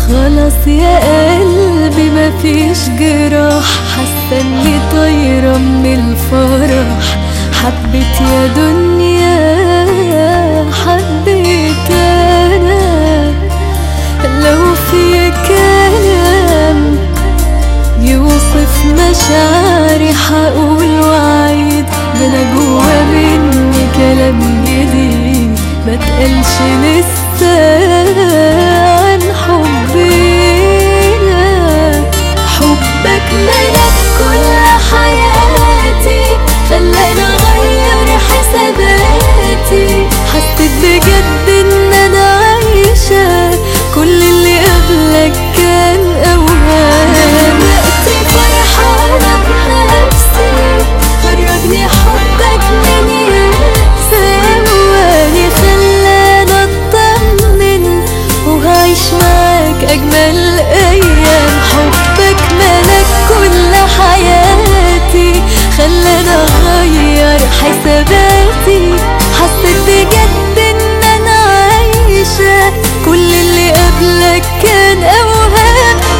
خلاص يا قلبي مفيش جراح حاسه اني طايره من الفرح حبيت يا دنيا حبيت انا لو في كلام يوصف مشاعري حقول وعيد ده انا جوا مني كلام جديد متقالش لسه